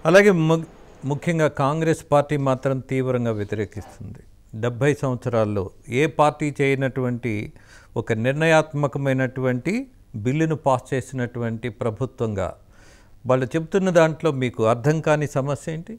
అలాగే ము- ముఖ్యంగా కాంగ్రెస్ పార్టీ మాత్రం తీవ్రంగా వ్యతిరేకిస్తుంది డెబ్భై సంవత్సరాల్లో ఏ పార్టీ చేయనటువంటి ఒక నిర్ణయాత్మకమైనటువంటి బిల్లును పాస్ చేసినటువంటి ప్రభుత్వంగా వాళ్ళు చెప్తున్న దాంట్లో మీకు అర్థం కాని సమస్య ఏంటి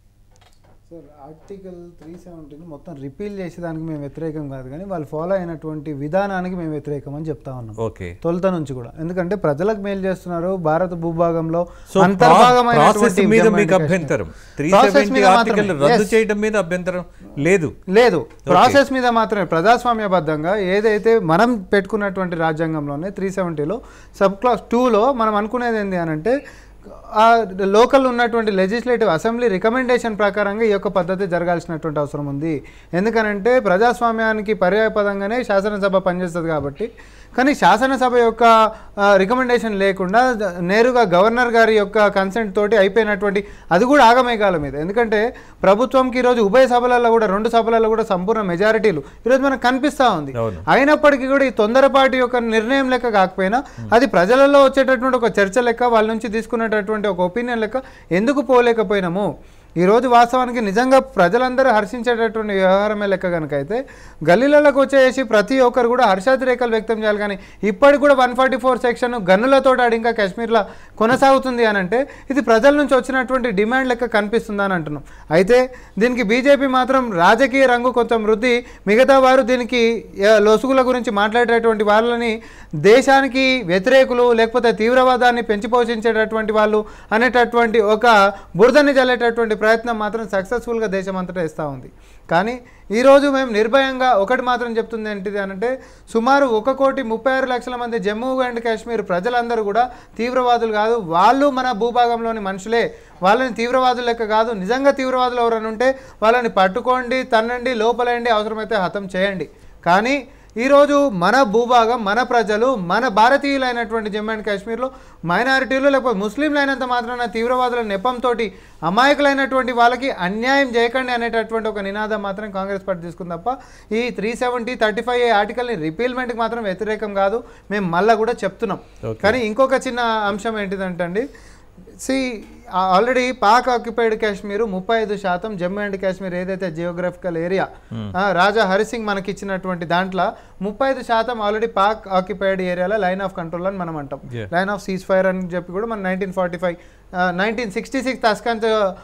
సార్ ఆర్టికల్ త్రీ సెవెంటీని మొత్తం రిపీల్ చేసేదానికి మేము వ్యతిరేకం కాదు కానీ వాళ్ళు ఫాలో అయినటువంటి విధానానికి మేము వ్యతిరేకం అని చెప్తా ఉన్నాం ఓకే తొలుత నుంచి కూడా ఎందుకంటే ప్రజలకు మేలు చేస్తున్నారు భారత భూభాగంలో సో అంతర్భాగమైనటువంటి ప్రాసెస్ మీద జమ్మూ మీకు అండ్ అభ్యంతరం త్రీ Process సెవెంటీ మీద ఆర్టికల్ మాత్రమే. రద్దు Yes. చేయడం మీద అభ్యంతరం లేదు లేదు ప్రాసెస్ మీద మాత్రమే ప్రజాస్వామ్యబద్ధంగా ఏదైతే మనం పెట్టుకున్నటువంటి రాజ్యాంగంలోనే త్రీ సెవెంటీలో సబ్ క్లాస్ టూలో మనం అనుకునేది ఏంటి అని అంటే ఆ లోకల్ ఉన్నటువంటి లెజిస్లేటివ్ అసెంబ్లీ రికమెండేషన్ ప్రకారంగా ఈ యొక్క పద్ధతి జరగాల్సినటువంటి అవసరం ఉంది ఎందుకనంటే ప్రజాస్వామ్యానికి పర్యాయపదంగానే శాసనసభ పనిచేస్తుంది కాబట్టి కానీ శాసనసభ యొక్క రికమెండేషన్ లేకుండా ద- నేరుగా గవర్నర్ గారి యొక్క కన్సెంట్ తోటి అయిపోయినటువంటి అది కూడా ఆగమేఘాల మీద ఎందుకంటే ప్రభుత్వంకి ఈరోజు ఉభయ సభలలో కూడా రెండు సభలలో కూడా సంపూర్ణ మెజారిటీలు ఈరోజు మనకు కనిపిస్తూ ఉంది అవును. అయినప్పటికీ కూడా ఈ తొందరపాటి యొక్క నిర్ణయం లెక్క కాకపోయినా అది ప్రజలలో వచ్చేటటువంటి ఒక చర్చ లెక్క వాళ్ళ నుంచి తీసుకునేటటువంటి ఒక ఒపీనియన్ లెక్క ఎందుకు పోలేకపోయినాము ఈరోజు వాస్తవానికి నిజంగా ప్రజలందరూ హర్షించేటటువంటి వ్యవహారమే లెక్క కనుక అయితే గల్లీలకు వచ్చేసి ప్రతి ఒక్కరు కూడా హర్షాతిరేకాలు వ్యక్తం చేయాలి కానీ ఇప్పటికి కూడా వన్ ఫార్టీ ఫోర్ సెక్షన్ గన్నులతో ఆడి ఇంకా కాశ్మీర్లో కొనసాగుతుంది అని అంటే ఇది ప్రజల నుంచి వచ్చినటువంటి డిమాండ్ లెక్క కనిపిస్తుందా అని అంటున్నాం అయితే దీనికి బీజేపీ మాత్రం రాజకీయ రంగు కొంచెం వృద్ధి మిగతా వారు దీనికి ఆ, లొసుగుల గురించి మాట్లాడేటటువంటి వాళ్ళని దేశానికి వ్యతిరేకులు లేకపోతే తీవ్రవాదాన్ని పెంచి పోషించేటటువంటి వాళ్ళు అనేటటువంటి ఒక బురదని జల్లేటటువంటి ప్రయత్నం మాత్రం సక్సెస్ఫుల్గా దేశం అంతటా ఇస్తూ ఉంది కానీ ఈరోజు మేము నిర్భయంగా ఒకటి మాత్రం చెప్తుంది ఏంటిది అనంటే సుమారు ఒక కోటి ముప్పై ఆరు లక్షల మంది జమ్మూ అండ్ కాశ్మీర్ ప్రజలందరూ కూడా తీవ్రవాదులు కాదు వాళ్ళు మన భూభాగంలోని మనుషులే వాళ్ళని తీవ్రవాదులు లెక్క కాదు నిజంగా తీవ్రవాదులు ఎవరైనా ఉంటే వాళ్ళని పట్టుకోండి తన్నండి లోపలేయండి అవసరమైతే హతం చేయండి కానీ ఈరోజు మన భూభాగం మన ప్రజలు మన భారతీయులైనటువంటి జమ్మూ అండ్ కాశ్మీర్లో మైనారిటీలు లేకపోతే ముస్లింలు అయినంత మాత్రాన తీవ్రవాదుల నెపంతో అమాయకులైనటువంటి వాళ్ళకి అన్యాయం చేయకండి అనేటటువంటి ఒక నినాదం మాత్రం కాంగ్రెస్ పార్టీ తీసుకుంది తప్ప ఈ three seventy thirty five A ఆర్టికల్ని రిపీల్మెంట్కి మాత్రం వ్యతిరేకం కాదు మేము మళ్ళీ కూడా చెప్తున్నాం Okay. కానీ ఇంకొక చిన్న అంశం ఏంటిదంటే అండి see already Pak occupied Kashmir ముప్పై ఐదు శాతం జమ్మూ అండ్ కాశ్మీర్ ఏదైతే జియోగ్రఫికల్ ఏరియా రాజా హరిసింగ్ మనకి ఇచ్చినటువంటి దాంట్లో ముప్పై ఐదు శాతం ఆల్రెడీ పాక్ ఆక్యుపైడ్ ఏరియాలో లైన్ ఆఫ్ కంట్రోల్ అని మనం అంటాం Yeah. Line of ceasefire అని చెప్పి కూడా మన nineteen forty five nineteen sixty six Tashkent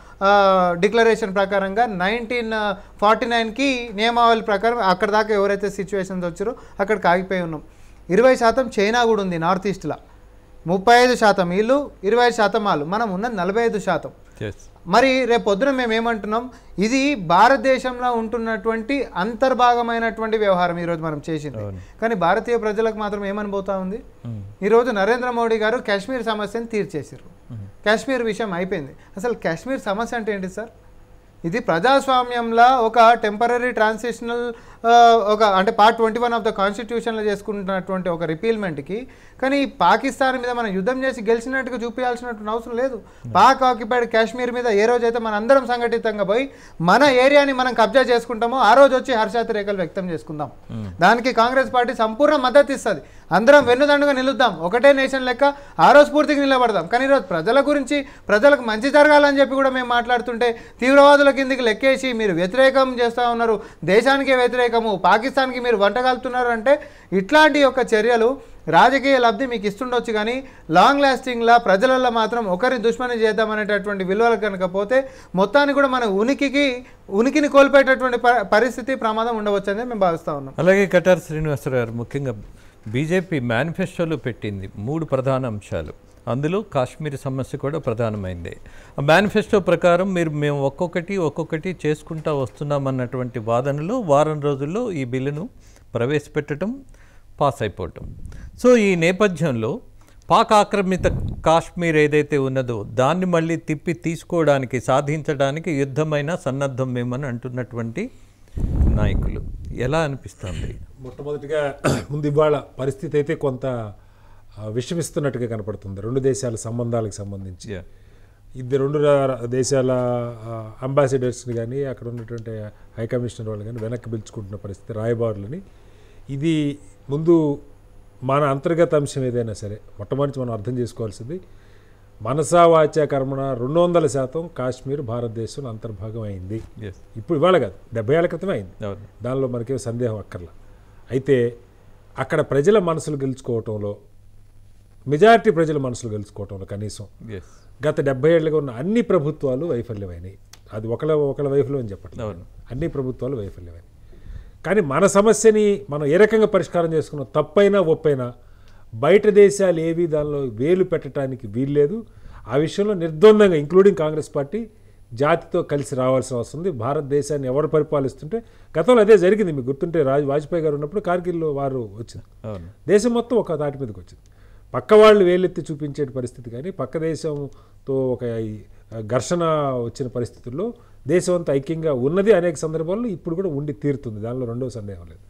declaration ప్రకారంగా నైన్టీన్ ఫార్టీ నైన్కి నియమావళి ప్రకారం అక్కడ దాకా ఎవరైతే సిచ్యువేషన్స్ వచ్చారో అక్కడికి ఆగిపోయి ఉన్నాం ఇరవై శాతం చైనా కూడా ఉంది నార్త్ ఈస్ట్లో ముప్పై ఐదు శాతం వీళ్ళు ఇరవై ఐదు శాతం వాళ్ళు మనం ఉన్నది నలభై ఐదు శాతం Yes. మరి రేపు పొద్దున మేము ఏమంటున్నాం ఇది భారతదేశంలో ఉంటున్నటువంటి అంతర్భాగమైనటువంటి వ్యవహారం ఈరోజు మనం చేసింది అవును. కానీ భారతీయ ప్రజలకు మాత్రం ఏమనిపోతా ఉంది ఈరోజు నరేంద్ర మోడీ గారు కాశ్మీర్ సమస్యను తీర్చేసారు కాశ్మీర్ విషయం అయిపోయింది అసలు కాశ్మీర్ సమస్య అంటే ఏంటి సార్ ఇది ప్రజాస్వామ్యంలో ఒక టెంపరీ ట్రాన్సిషనల్ ఒక అంటే part twenty one of the కాన్స్టిట్యూషన్లో చేసుకుంటున్నటువంటి ఒక రిపీల్మెంట్కి కానీ ఈ పాకిస్తాన్ మీద మనం యుద్ధం చేసి గెలిచినట్టుగా చూపించాల్సినటువంటి అవసరం లేదు పాక్ ఆక్యుపైడ్ కాశ్మీర్ మీద ఏ రోజైతే మన అందరం సంఘటితంగా పోయి మన ఏరియాని మనం కబ్జా చేసుకుంటామో ఆ రోజు వచ్చి హర్షాతిరేకలు వ్యక్తం చేసుకుందాం దానికి కాంగ్రెస్ పార్టీ సంపూర్ణ మద్దతు ఇస్తుంది అందరం వెన్నుదండుగా నిలుద్దాం ఒకటే నేషన్ లెక్క ఆ రోజు పూర్తిగా నిలబడదాం కానీ ఈరోజు ప్రజల గురించి ప్రజలకు మంచి జరగాలని చెప్పి కూడా మేము మాట్లాడుతుంటే తీవ్రవాదుల కిందికి లెక్కేసి మీరు వ్యతిరేకం చేస్తూ ఉన్నారు దేశానికే వ్యతిరేకము పాకిస్తాన్కి మీరు వంటగలుతున్నారు అంటే ఇట్లాంటి యొక్క చర్యలు రాజకీయ లబ్ధి మీకు ఇస్తుండొచ్చు కానీ లాంగ్ లాస్టింగ్లా ప్రజలలో మాత్రం ఒకరిని దుష్మని చేద్దామనేటటువంటి విలువలు కనుక పోతే మొత్తానికి కూడా మన ఉనికికి ఉనికిని కోల్పోయేటటువంటి ప- పరిస్థితి ప్రమాదం ఉండవచ్చని మేము భావిస్తూ ఉన్నాం అలాగే కటార్ శ్రీనివాసరావు గారు ముఖ్యంగా బీజేపీ మేనిఫెస్టోలో పెట్టింది మూడు ప్రధాన అంశాలు అందులో కాశ్మీర్ సమస్య కూడా ప్రధానమైంది ఆ మేనిఫెస్టో ప్రకారం మీరు మేము ఒక్కొక్కటి ఒక్కొక్కటి చేసుకుంటా వస్తున్నామన్నటువంటి వాదనలో వారం రోజుల్లో ఈ బిల్లును ప్రవేశపెట్టడం పాస్ అయిపోవటం సో ఈ నేపథ్యంలో పాక్ ఆక్రమిత కాశ్మీర్ ఏదైతే ఉన్నదో దాన్ని మళ్ళీ తిప్పి తీసుకోవడానికి సాధించడానికి యుద్ధమైన సన్నద్ధం మేమని అంటున్నటువంటి నాయకులు ఎలా అనిపిస్తుంది మొట్టమొదటిగా ముందు ఇవాళ పరిస్థితి అయితే కొంత ఆ, విషమిస్తున్నట్టుగా కనపడుతుంది రెండు దేశాల సంబంధాలకు సంబంధించి Yeah. ఇద్దరు రెండు రా- దేశాల అంబాసిడర్స్ని కానీ అక్కడ ఉన్నటువంటి హై కమిషనర్ వాళ్ళు కానీ వెనక్కి పిలుచుకుంటున్న పరిస్థితి రాయబారులని ఇది ముందు మన అంతర్గత అంశం ఏదైనా సరే మొట్టమొదటి మనం అర్థం చేసుకోవాల్సింది మనసా వాచా కర్మణ రెండు వందల శాతం కాశ్మీర్ భారతదేశంలో అంతర్భాగం అయింది ఎస్ ఇప్పుడు ఇవాళ కాదు డెబ్బై ఏళ్ళ క్రితమే అయింది అవును దానిలో మనకేం సందేహం అక్కర్లా అయితే అక్కడ ప్రజల మనసులు గెలుచుకోవటంలో మెజారిటీ ప్రజల మనసులు గెలుచుకోవటంలో కనీసం ఎస్ గత డెబ్బై ఏళ్ళుగా ఉన్న అన్ని ప్రభుత్వాలు వైఫల్యమైనాయి అది ఒకళ్ళ ఒకళ్ళ వైఫల్యం అని చెప్పట్లేదు అవును. అన్ని ప్రభుత్వాలు వైఫల్యమైనాయి కానీ మన సమస్యని మనం ఏ రకంగా పరిష్కారం చేసుకున్నాం తప్పైనా ఒప్పైనా బయట దేశాలు ఏవి దానిలో వేలు పెట్టడానికి వీల్లేదు ఆ విషయంలో నిర్ద్వందంగా ఇంక్లూడింగ్ కాంగ్రెస్ పార్టీ జాతితో కలిసి రావాల్సిన అవసరం ఉంది భారతదేశాన్ని ఎవరు పరిపాలిస్తుంటే గతంలో అదే జరిగింది మీకు గుర్తుంటే రాజ్ వాజ్పేయి గారు ఉన్నప్పుడు కార్గిల్లో వారు వచ్చింది అవును దేశం మొత్తం ఒక తాటి మీదకి వచ్చింది పక్క వాళ్ళు వేలెత్తి చూపించే పరిస్థితి కానీ పక్క దేశంతో ఒక ఈ ఘర్షణ వచ్చిన పరిస్థితుల్లో దేశం అంతా ఐక్యంగా ఉన్నది అనేక సందర్భాల్లో ఇప్పుడు కూడా ఉండి తీరుతుంది దానిలో రెండో సందేహం లేదు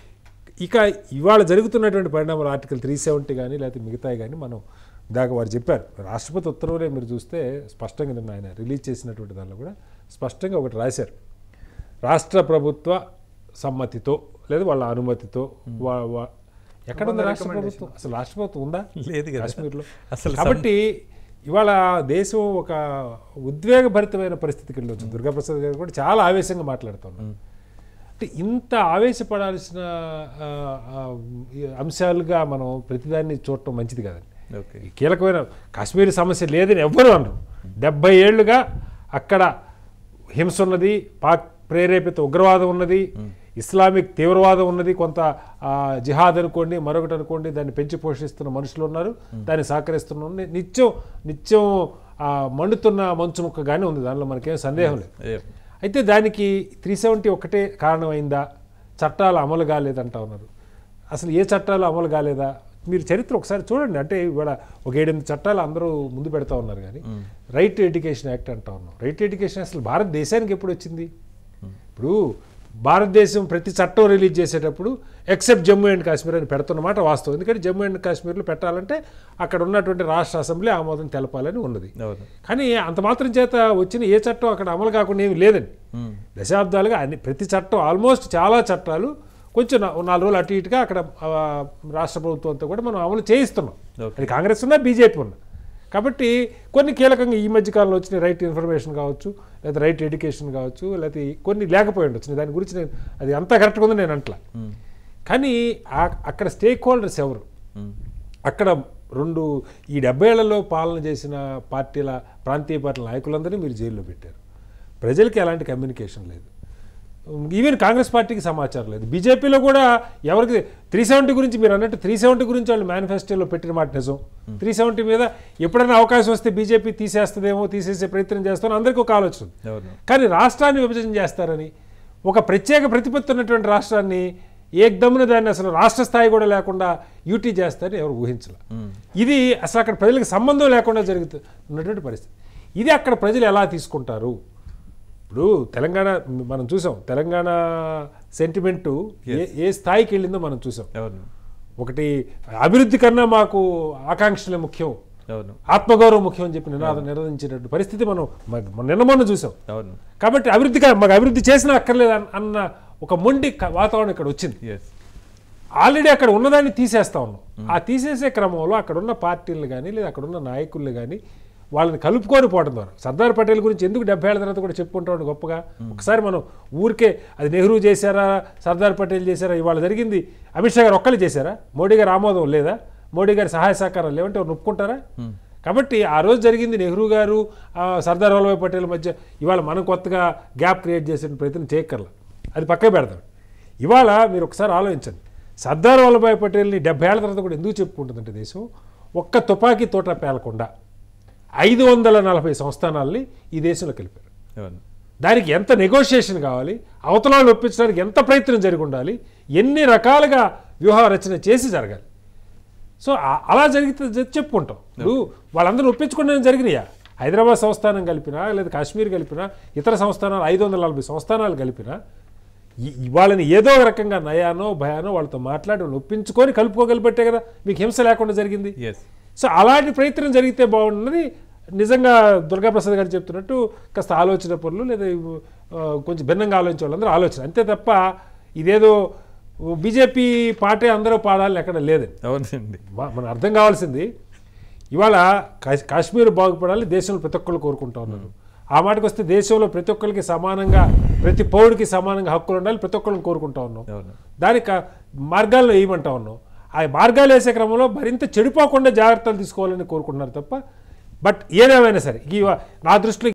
ఇక ఇవాళ జరుగుతున్నటువంటి పరిణామాలు ఆర్టికల్ త్రీ సెవెంటీ కానీ లేకపోతే మిగతాయి కానీ మనం దాకా వారు చెప్పారు రాష్ట్రపతి ఉత్తర్వులే మీరు చూస్తే స్పష్టంగా నిన్న ఆయన రిలీజ్ చేసినటువంటి దానిలో కూడా స్పష్టంగా ఒకటి రాశారు రాష్ట్ర ప్రభుత్వ సమ్మతితో లేదా వాళ్ళ అనుమతితో వా- వా- ఎక్కడ ఉంది రాష్ట్ర ప్రభుత్వం అసలు రాష్ట్ర ప్రభుత్వం ఉందా లేదు కదా కాశ్మీర్లో అసలు కాబట్టి ఇవాళ దేశం ఒక ఉద్వేగభరితమైన పరిస్థితికి వెళ్ళొచ్చు దుర్గాప్రసాద్ గారు కూడా చాలా ఆవేశంగా మాట్లాడుతున్నారు అంటే ఇంత ఆవేశపడాల్సిన ఆ, ఆ, ఈ అంశాలుగా మనం ప్రతిదాన్ని చూడటం మంచిది కాదండి ఓకే ఈ కీలకమైన కాశ్మీర్ సమస్య లేదని ఎవ్వరూ అనరు డెబ్బై ఏళ్ళుగా అక్కడ హింస ఉన్నది పాక్ ప్రేరేపిత ఉగ్రవాదం ఉన్నది ఇస్లామిక్ తీవ్రవాదం ఉన్నది కొంత ఆ, జిహాద్ అనుకోండి మరొకటి అనుకోండి దాన్ని పెంచి పోషిస్తున్న మనుషులు ఉన్నారు దాన్ని సహకరిస్తున్న ఉన్నారు. నిత్యం నిత్యం ఆ, మండుతున్న మంచు ముక్కగానే ఉంది దానిలో మనకేం సందేహం లేదు ఏ, అయితే దానికి త్రీ సెవెంటీ ఒకటే కారణమైందా చట్టాలు అమలు కాలేదంటా ఉన్నారు అసలు ఏ చట్టాలు అమలు కాలేదా మీరు చరిత్ర ఒకసారి చూడండి అంటే ఇవాళ ఒక ఏడెనిమిది చట్టాలు అందరూ ముందు పెడతా ఉన్నారు కానీ రైట్ ఎడ్యుకేషన్ యాక్ట్ అంటా ఉన్నాం రైట్ ఎడ్యుకేషన్ అసలు భారతదేశానికి ఎప్పుడు వచ్చింది ఇప్పుడు భారతదేశం ప్రతి చట్టం రిలీజ్ చేసేటప్పుడు ఎక్సెప్ట్ జమ్మూ అండ్ కాశ్మీర్ అని పెడుతున్నమాట వాస్తవం ఎందుకంటే జమ్మూ అండ్ కాశ్మీర్లో పెట్టాలంటే అక్కడ ఉన్నటువంటి రాష్ట్ర అసెంబ్లీ ఆమోదం తెలపాలని ఉన్నది అవును కానీ అంత మాత్రం చేత వచ్చిన ఏ చట్టం అక్కడ అమలు కాకుండా ఏమి లేదండి ఉమ్, దశాబ్దాలుగా అన్ని ప్రతి చట్టం ఆల్మోస్ట్ చాలా చట్టాలు కొంచెం నా- నాలుగు రోజులు అటు ఇటుగా అక్కడ ఆ, రాష్ట్ర ప్రభుత్వంతో కూడా మనం అమలు చేయిస్తున్నాం Okay. అది కాంగ్రెస్ ఉన్నా బీజేపీ ఉన్నా కాబట్టి కొన్ని కీలకంగా ఈ మధ్య కాలంలో వచ్చిన రైట్ ఇన్ఫర్మేషన్ కావచ్చు లేదా రైట్ ఎడ్యుకేషన్ కావచ్చు లేకపోతే కొన్ని లేకపోయి ఉండొచ్చు దాని గురించి నేను అది అంతా కరెక్ట్గా ఉంది నేను అంటలా ఉమ్, కానీ ఆ- అక్కడ స్టేక్ హోల్డర్స్ ఎవరు ఉమ్, అక్కడ రెండు ఈ డెబ్బైళ్లలో పాలన చేసిన పార్టీల ప్రాంతీయ పార్టీల నాయకులందరినీ మీరు జైల్లో పెట్టారు ప్రజలకి ఎలాంటి కమ్యూనికేషన్ లేదు ఈవెన్ కాంగ్రెస్ పార్టీకి సమాచారం లేదు బీజేపీలో కూడా ఎవరికి త్రీ సెవెంటీ గురించి మీరు అన్నట్టు త్రీ సెవెంటీ గురించి వాళ్ళు మేనిఫెస్టోలో పెట్టిన మాట నిజం త్రీ సెవెంటీ మీద ఎప్పుడైనా అవకాశం వస్తే బీజేపీ తీసేస్తుందేమో తీసేసే ప్రయత్నం చేస్తామో అందరికీ ఒక ఆలోచన ఉంది. అవును కానీ రాష్ట్రాన్ని విభజన చేస్తారని ఒక ప్రత్యేక ప్రతిపత్తి ఉన్నటువంటి రాష్ట్రాన్ని ఏకదమ్మున దాన్ని అసలు రాష్ట్ర స్థాయి కూడా లేకుండా యూటీ చేస్తారని ఎవరు ఊహించలే ఉమ్, ఇది అసలు అక్కడ ప్రజలకు సంబంధం లేకుండా జరుగుతుంది ఉన్నటువంటి పరిస్థితి ఇది అక్కడ ప్రజలు ఎలా తీసుకుంటారు ఇప్పుడు తెలంగాణ మనం చూసాం తెలంగాణ సెంటిమెంటు ఏ ఏ స్థాయికి వెళ్ళిందో మనం చూసాం అవును ఒకటి అభివృద్ధి కన్నా మాకు ఆకాంక్షలే ముఖ్యం అవును ఆత్మగౌరవం ముఖ్యం అని చెప్పి నినాదం నిరోధించినటువంటి పరిస్థితి మనం మ- నిన్న మొన్న చూసాం అవును కాబట్టి అభివృద్ధి కా- మాకు అభివృద్ధి చేసినా అక్కర్లేదు అన్న- అన్న ఒక మొండి క- వాతావరణం ఇక్కడ వచ్చింది ఎస్ ఆల్రెడీ అక్కడ ఉన్నదాన్ని తీసేస్తా ఉన్నాం ఆ తీసేసే క్రమంలో అక్కడ ఉన్న పార్టీలను కానీ లేదా అక్కడ ఉన్న నాయకుల్ని కానీ వాళ్ళని కలుపుకొని పోవడం ద్వారా సర్దార్ పటేల్ గురించి ఎందుకు డెబ్బై ఏళ్ళ తర్వాత కూడా చెప్పుకుంటాం గొప్పగా ఒకసారి మనం ఊరికే అది నెహ్రూ చేశారా సర్దార్ పటేల్ చేశారా ఇవాళ జరిగింది అమిత్ షా గారు ఒక్కళ్ళు చేశారా మోడీ గారి ఆమోదం లేదా మోడీ గారి సహాయ సహకారం లేవంటే ఎవరు ఒప్పుకుంటారా కాబట్టి ఆ రోజు జరిగింది నెహ్రూ గారు ఆ, సర్దార్ వల్లభాయ్ పటేల్ మధ్య ఇవాళ మనం కొత్తగా గ్యాప్ క్రియేట్ చేసే ప్రయత్నం చేయక్కర్లా అది పక్కకు పెడతాం ఇవాళ మీరు ఒకసారి ఆలోచించండి సర్దార్ వల్లభాయ్ పటేల్ని డెబ్బై ఏళ్ల తర్వాత కూడా ఎందుకు చెప్పుకుంటుందంటే దేశం ఒక్క తుపాకీ తోట పేలకుండా ఐదు వందల నలభై సంస్థానాల్ని ఈ దేశంలో కలిపారు అవును దానికి ఎంత నెగోషియేషన్ కావాలి అవతల వాళ్ళు ఒప్పించడానికి ఎంత ప్రయత్నం జరిగి ఉండాలి ఎన్ని రకాలుగా వ్యూహ రచన చేసి జరగాలి సో ఆ- అలా జరిగితే జ- చెప్పుకుంటాం ఇప్పుడు వాళ్ళందరూ ఒప్పించుకోవడం జరిగినాయా హైదరాబాద్ సంస్థానం కలిపినా లేదా కాశ్మీర్ కలిపినా ఇతర సంస్థానాలు ఐదు వందల నలభై సంస్థానాలు కలిపినా ఈ- ఈ వాళ్ళని ఏదో ఒక రకంగా నయానో భయానో వాళ్ళతో మాట్లాడి వాళ్ళని ఒప్పించుకొని కలుపుకోగలిపెట్టే కదా మీకు హింస లేకుండా జరిగింది ఎస్ సో అలాంటి ప్రయత్నం జరిగితే బాగుంటున్నది నిజంగా దుర్గాప్రసాద్ గారు చెప్తున్నట్టు కాస్త ఆలోచన పనులు లేదా ఆ, కొంచెం భిన్నంగా ఆలోచించే వాళ్ళందరూ ఆలోచన అంతే తప్ప ఇదేదో బీజేపీ పాటే అందరూ పాడాలని ఎక్కడ లేదండి అవునండి మ- మనం అర్థం కావాల్సింది ఇవాళ కాశ్- కాశ్మీర్ బాగుపడాలి దేశంలో ప్రతి ఒక్కళ్ళు కోరుకుంటా ఉన్నారు ఆ మాటకు వస్తే దేశంలో ప్రతి ఒక్కరికి సమానంగా ప్రతి పౌరుడికి సమానంగా హక్కులు ఉండాలి ప్రతి ఒక్కళ్ళని కోరుకుంటా ఉన్నాం అవును దానికి కా- మార్గాల్లో వేయమంటా ఉన్నాం ఆ మార్గాలు వేసే క్రమంలో మరింత చెడిపోకుండా జాగ్రత్తలు తీసుకోవాలని కోరుకుంటున్నారు తప్ప బట్ ఏదేమైనా సరే ఈ నా దృష్టిలో